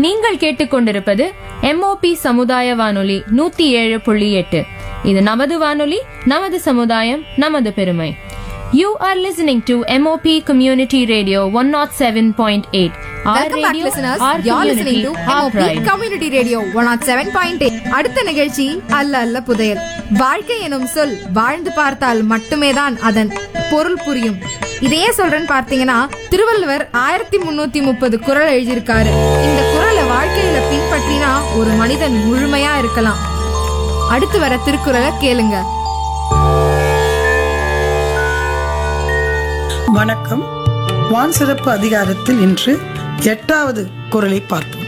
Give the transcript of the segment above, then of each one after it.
நீங்கள் கேட்டுக்கொண்டிருப்பது எம்ஓபி சமுதாய வானொலி நூத்தி ஏழு புள்ளி எட்டு இது நமது வானொலி நமது சமுதாயம் நமது பெருமை you are listening to MOP community radio one nought seven point eight welcome back listeners you're listening to MOP community radio 107.8 அடுத்த நிகழ்ச்சி அல்ல அல்ல புதையல் வாழ்க்கை எனும் சொல் வாழ்ந்து பார்த்தால் மட்டுமே தான் அதன் பொருள் புரியும் இதையே சொல்றேன்னு பார்த்தீங்கன்னா திருவள்ளுவர் ஆயிரத்தி முன்னூத்தி முப்பது குறள் எழுதியிருக்காரு இந்த குறளை வாழ்க்கையில பின்பற்றினா ஒரு மனிதன் முழுமையா இருக்கலாம் அடுத்து வர திருக்குறளை கேளுங்க வணக்கம் வான் சிறப்பு அதிகாரத்தில் இன்று எட்டாவது குறளை பார்ப்போம்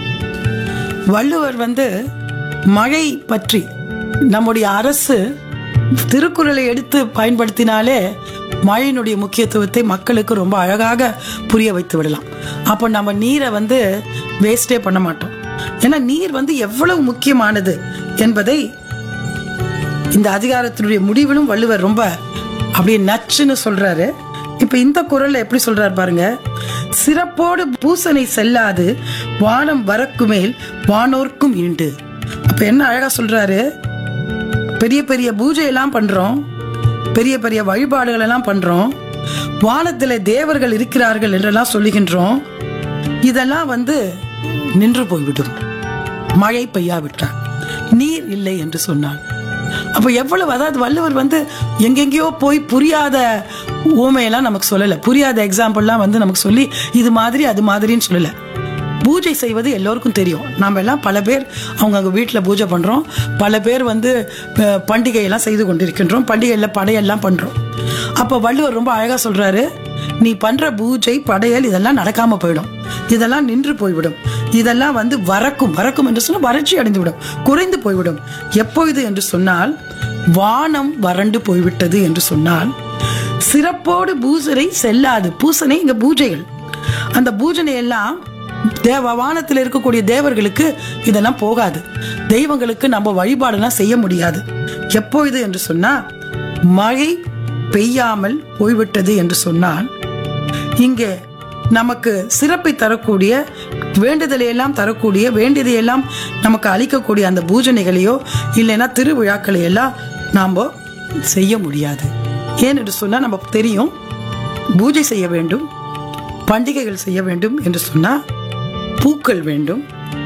வள்ளுவர் வந்து மழை பற்றி நம்முடைய அரசு திருக்குறளை எடுத்து பயன்படுத்தினாலே மழையினுடைய முக்கியத்துவத்தை மக்களுக்கு ரொம்ப அழகாக புரிய வைத்து விடலாம் அப்போ நம்ம நீரை வந்து வேஸ்டே பண்ண மாட்டோம் ஏன்னா நீர் வந்து எவ்வளவு முக்கியமானது என்பதை இந்த அதிகாரத்தினுடைய முடிவிலும் வள்ளுவர் ரொம்ப அப்படியே நச்சுன்னு சொல்றாரு இப்ப இந்த குரல்ல எப்படி சொல்றாரு பாருங்க சிறப்போடு பூசனை செல்லாது வானம் வரக்கு மேல் வானோர்க்கும் ஈண்டு அப்ப என்ன அழகா சொல்றாரு பெரிய பெரிய பூஜை எல்லாம் பண்றோம் பெரிய பெரிய வழிபாடுகள் எல்லாம் பண்றோம் வானத்துல தேவர்கள் இருக்கிறார்கள் என்றெல்லாம் சொல்லுகின்றோம் இதெல்லாம் வந்து நின்று போய்விடும் மழை பெய்யாவிட்டால் நீர் இல்லை என்று சொன்னான் அப்ப எவ்வளவு அதாவது வள்ளுவர் வந்து எங்கெங்கேயோ போய் புரியாத ஊமையெல்லாம் நமக்கு சொல்லல புரியாத எக்ஸாம்பிள்லாம் வந்து நமக்கு சொல்லி இது மாதிரி அது மாதிரின்னு சொல்லல பூஜை செய்வது எல்லோருக்கும் தெரியும் நாம எல்லாம் பல பேர் அவங்க அவங்க வீட்டில் பூஜை பண்றோம் பல பேர் வந்து அஹ், பண்டிகையெல்லாம் செய்து கொண்டிருக்கின்றோம் பண்டிகையில் படையெல்லாம் பண்றோம் அப்போ வள்ளுவர் ரொம்ப அழகா சொல்றாரு நீ பண்ற பூஜை படையல் இதெல்லாம் நடக்காம போயிடும் இதெல்லாம் நின்று போய்விடும் இதெல்லாம் வந்து வரக்கும் வரக்கும் என்று சொன்னால் வறட்சி அடைந்து விடும் குறைந்து போய்விடும் எப்பொழுது என்று சொன்னால் வானம் வறண்டு போய்விட்டது என்று சொன்னால் சிறப்போடு பூசனை செல்லாது பூசனை இங்க பூஜைகள் அந்த பூஜனை எல்லாம் தேவ வானத்தில் இருக்கக்கூடிய தேவர்களுக்கு இதெல்லாம் போகாது தெய்வங்களுக்கு நம்ம வழிபாடெல்லாம் செய்ய முடியாது எப்பொழுது என்று சொன்னா மழை பெய்யாமல் போய்விட்டது என்று சொன்னால் இங்கே நமக்கு சிறப்பை தரக்கூடிய வேண்டுதலை எல்லாம் தரக்கூடிய வேண்டியதையெல்லாம் நமக்கு அளிக்கக்கூடிய அந்த பூஜனைகளையோ இல்லைன்னா திருவிழாக்களை எல்லாம் நாம் செய்ய முடியாது ஏன் என்று சொன்னால் நமக்கு தெரியும் பூஜை செய்ய வேண்டும் பண்டிகைகள் செய்ய வேண்டும் என்று சொன்னால் பூக்கள் வேண்டும்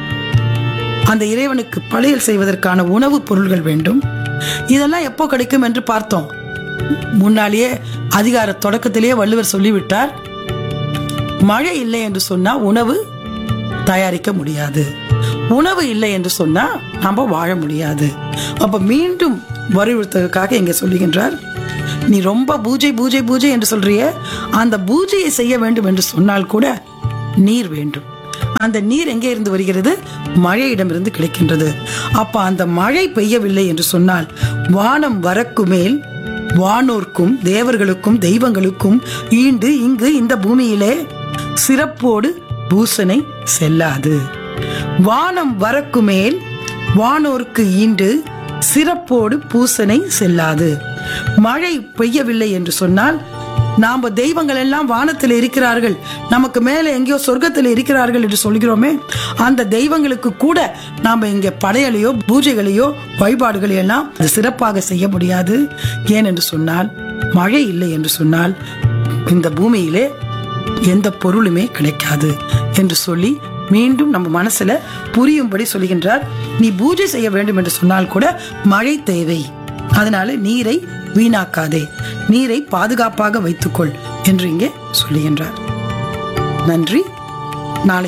அந்த இறைவனுக்கு படையல் செய்வதற்கான உணவுப் பொருள்கள் வேண்டும் இதெல்லாம் எப்போ கிடைக்கும் என்று பார்த்தோம் முன்னாலேயே அதிகார தொடக்கத்திலேயே வள்ளுவர் சொல்லிவிட்டார் மழை இல்லை என்று சொன்னா உணவு தயாரிக்க முடியாது உணவு இல்லை என்று சொன்னா நாம வாழ முடியாது அப்ப மீண்டும் வலியுறுத்ததுக்காக இங்க சொல்லுகின்றார் நீ ரொம்ப பூஜை பூஜை பூஜை என்று சொல்றிய அந்த பூஜையை செய்ய வேண்டும் என்று சொன்னால் கூட நீர் வேண்டும் அந்த நீர் எங்கே இருந்து வருகிறது மழையிடமிருந்து கிடைக்கின்றது அப்ப அந்த மழை பெய்யவில்லை என்று சொன்னால் வானம் வரக்கு மேல் வானோர்க்கும் தேவர்களுக்கும் தெய்வங்களுக்கும் ஈண்டு இங்கு இந்த பூமியிலே சிறப்போடு பூசனை செல்லாது வானம் வரக்கு மேல் வானோர்க்கு ஈண்டு சிறப்போடு பூசனை செல்லாது மழை பெய்யவில்லை என்று சொன்னால் நாம தெய்வங்கள் எல்லாம் வானத்தில் இருக்கிறார்கள் நமக்கு மேலே எங்கேயோ சொர்க்கத்தில் இருக்கிறார்கள் என்று சொல்கிறோமே அந்த தெய்வங்களுக்கு கூட நாம இங்க படையலையோ பூஜைகளையோ வழிபாடுகளையோ எல்லாம் அது சிறப்பாக செய்ய முடியாது ஏன் என்று சொன்னால் மழை இல்லை என்று சொன்னால் இந்த பூமியிலே எந்த பொருளுமே கிடைக்காது என்று சொல்லி மீண்டும் நம்ம மனசுல புரியும்படி சொல்கின்றார் நீ பூஜை செய்ய வேண்டும் என்று சொன்னால் கூட மழை தேவை அதனால நீரை வீணாக்காதே நீரை பாதுகாப்பாக வைத்துக்கொள் என்று இங்கே சொல்லுகின்றார் நன்றி நாளை